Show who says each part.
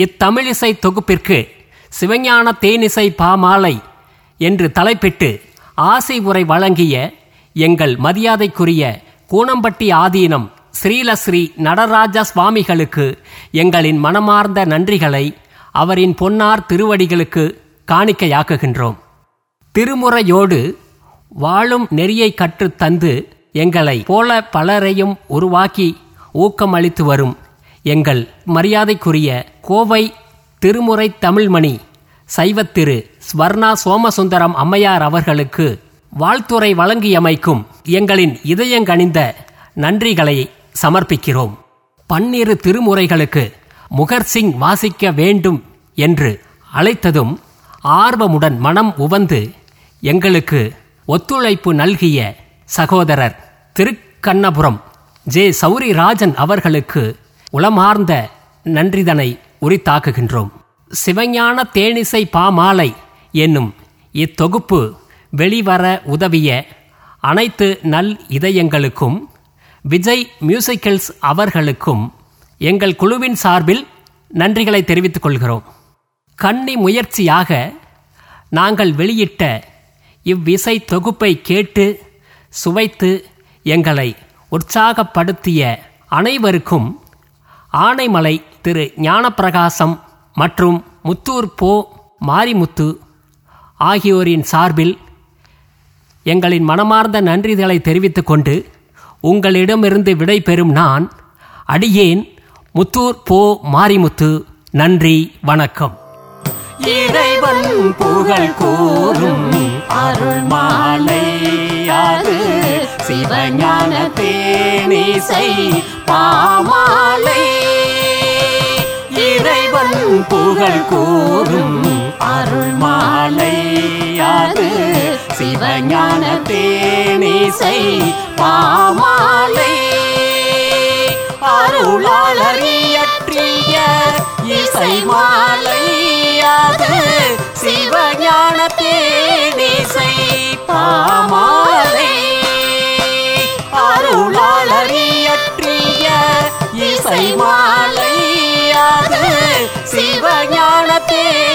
Speaker 1: இத்தமிழிசை தொகுப்பிற்கு சிவஞான தேனிசை பாமாலை என்று தலைப்பிட்டு ஆசை உரை வழங்கிய எங்கள் மரியாதைக்குரிய கூனம்பட்டி ஆதீனம் ஸ்ரீலஸ்ரீ நடராஜ சுவாமிகளுக்கு எங்களின் மனமார்ந்த நன்றிகளை அவரின் பொன்னார் திருவடிகளுக்கு காணிக்கையாக்குகின்றோம் திருமுறையோடு வாழும் நெறியை கற்றுத் தந்து எங்களை போல பலரையும் உருவாக்கி ஊக்கமளித்து வரும் எங்கள் மரியாதைக்குரிய கோவை திருமுறை தமிழ்மணி சைவத்திரு ஸ்வர்ணா சோமசுந்தரம் அம்மையார் அவர்களுக்கு வாழ்த்துரை வழங்கியமைக்கும் எங்களின் இதயங்கணிந்த நன்றிகளை சமர்ப்பிக்கிறோம் பன்னிரு திருமுறைகளுக்கு முகர்சிங் வாசிக்க வேண்டும் என்று அழைத்ததும் ஆர்வமுடன் மனம் உவந்து எங்களுக்கு ஒத்துழைப்பு நல்கிய சகோதரர் திருக்கண்ணபுரம் ஜே சௌரிராஜன் அவர்களுக்கு உளமார்ந்த நன்றிதனை உரித்தாக்குகின்றோம் சிவஞான தேனிசை பாமாலை என்னும் இத்தொகுப்பு வெளிவர உதவிய அனைத்து நல் இதயங்களுக்கும் விஜய் மியூசிக்கல்ஸ் அவர்களுக்கும் எங்கள் குழுவின் சார்பில் நன்றிகளை தெரிவித்துக் கொள்கிறோம் கன்னி முயற்சியாக நாங்கள் வெளியிட்ட இவ்விசை தொகுப்பை கேட்டு சுவைத்து எங்களை உற்சாகப்படுத்திய அனைவருக்கும் ஆனைமலை திரு ஞானப்பிரகாசம் மற்றும் முத்தூர் போ மாரிமுத்து ஆகியோரின் சார்பில் எங்களின் மனமார்ந்த நன்றிகளை தெரிவித்துக் கொண்டு உங்களிடமிருந்து விடை பெறும் நான் அடியேன் முத்தூர் போ மாரிமுத்து நன்றி வணக்கம் இறைவன் புகழ் கூறும் அருள் மாலை அது சிவஞான தேனிசை பாமாலை இறைவன் புகழ் கூறும் அருள் மாலை அது சிவஞான தேனிசை பாமாலை அருளாளறியற்றிய இசை மாலை அது சிவஞான தேனிசை பாமாலை அருளாளறியற்றிய இசை மாலை அது சிவஞான தேனிசை